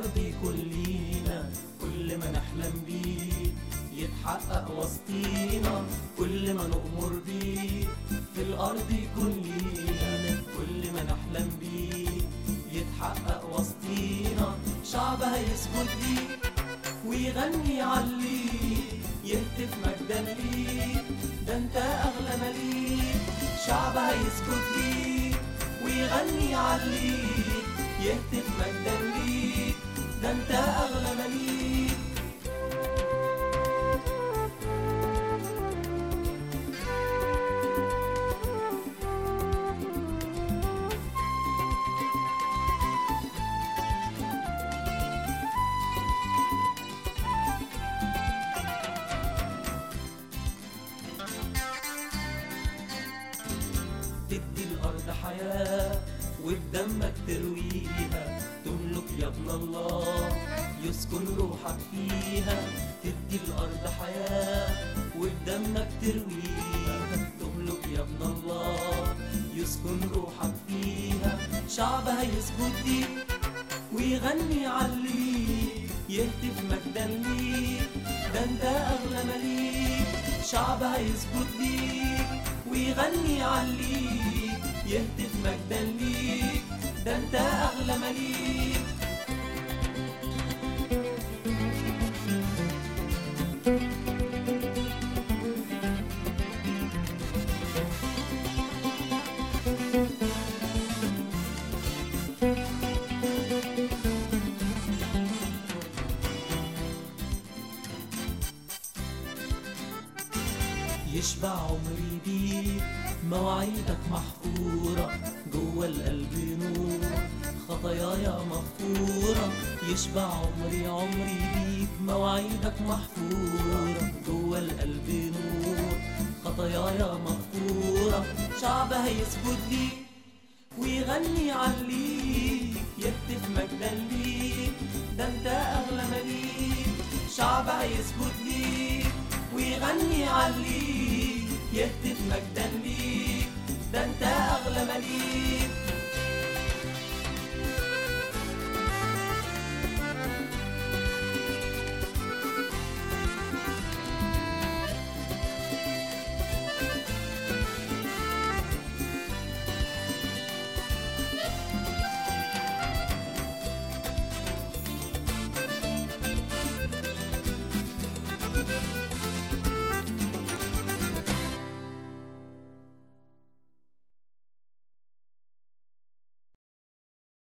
الأرض يكون لينا كل ما نحلم بيه يتحقق وسطينا كل ما نؤمر بيه في الأرض يكون لينا كل ما نحلم بيه يتحقق وسطينا شعب هيسجد ليه ويغني عليه يهتف مجدا ليه ده انت اغلى مليك شعب هيسجد ليه ويغني عليه يهتف مجدا ليك ده انت اغلى مليك تدي الأرض حياة وبدمك ترويها تملك يا ابن الله يسكن روحك فيها تدي الأرض حياة وبدمك ترويها تملك يا ابن الله يسكن روحك فيها شعب هيسجد ليك ويغني عليك يهتف مجدا ليك ده انت اغلى مليك شعب هيسجد ليك ويغني عليك يهتف مجدا ليك ده انت اغلى مليك يشبع عمري بيك مواعيدك محفورة جوه القلب نور خطاياي مغفورة يشبع عمري عمري بيك مواعيدك محفورة جوه القلب نور خطاياي مغفورة شعب هيسجد ليك ويغني عليك يهتف مجدا ليك ده انت اغلى مليك شعب هيسجد ليك ويغني عليك يهتف